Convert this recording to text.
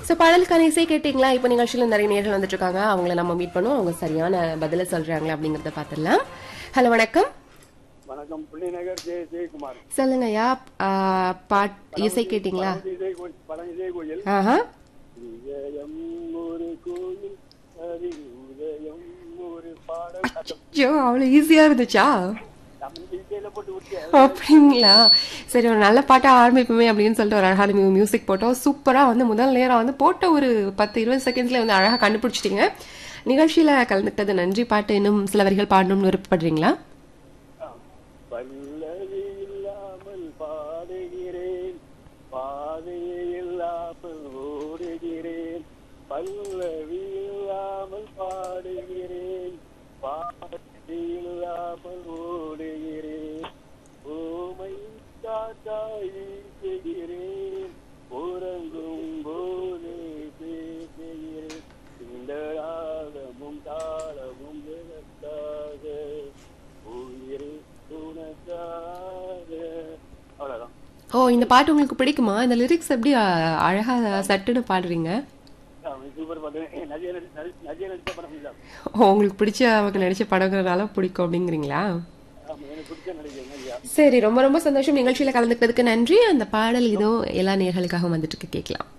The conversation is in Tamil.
ஸோ பாடலுக்கான இசை கேட்டிங்களா இப்போ நிகழ்ச்சியில் நிறைய நேர்கள் வந்துட்டு இருக்காங்க அவங்கள நம்ம மீட் பண்ணுவோம் அவங்க சரியான பதில சொல்றாங்களா அப்படிங்கறத பார்த்துடலாம் ஹலோ வணக்கம் வணக்கம் புள்ளிநகர் ஜெய ஜெயக்குமார் சொல்லுங்க ஐயா ஆ, பாட் இசை கேட்டிங்களா பழனிசை கோயில் பழனிசை கோயில் ஆஹா விஜயம் ஒரு கோயில் அது உதயம் ஒரு பாடல் ஐயோ அவ்வளோ ஈஸியா இருந்துச்சா தமிழ் இசையில போட்டு விட்டு அப்படிங்களா சரி ஒரு நல்ல பாட்டா ஆரம்பிப்போமே அப்படின்னு சொல்லிட்டு ஒரு அழகான மியூ மியூசிக் போட்டோம் சூப்பரா வந்து முதல் நேரம் வந்து போட்ட ஒரு பத்து இருபது செகண்ட்ஸ்ல வந்து அழகா கண்டுபிடிச்சிட்டீங்க நிகழ்ச்சியில கலந்துக்கிட்டது நன்றி பாட்டு இன்னும் சில வரிகள் பாடணும்னு விருப்பப்படுறீங்களா பல்லவி இல்லாமல் பாடுகிறேன் பாதையை இல்லாமல் ஓடுகிறேன் பல்லவி இல்லாமல் பாடுகிறேன் பாதை இல்லாமல் ஓடுகிறேன் ஓமை காட்டாய் செய்கிறேன் உறங்கும் போது பேசுகிறேன் இந்த ராகமும் தாளமும் எனக்காக உயிர் உனக்காக அவ்வளோதான் ஓ இந்த பாட்டு உங்களுக்கு பிடிக்குமா இந்த லிரிக்ஸ் எப்படி அ, அழகா சட்டுன்னு பாடுறீங்க சூப்பர் பாட்டு நஜிய நஜிய நடிச்ச படம் இல்லை ஓ உங்களுக்கு பிடிச்ச அவங்க நடிச்ச படங்கிறதுனால பிடிக்கும் அப்படிங்கிறீங்களா ஆமாம் எனக்கு பிடிச்ச நடிகை நஜியா சரி ரொம்ப ரொம்ப சந்தோஷம் நிகழ்ச்சியில கலந்துக்கிறதுக்கு நன்றி அந்த பாடல் இதோ எல்லா நேர்களுக்காகவும் வந்துட்டு இருக்கு கேட்கலாம்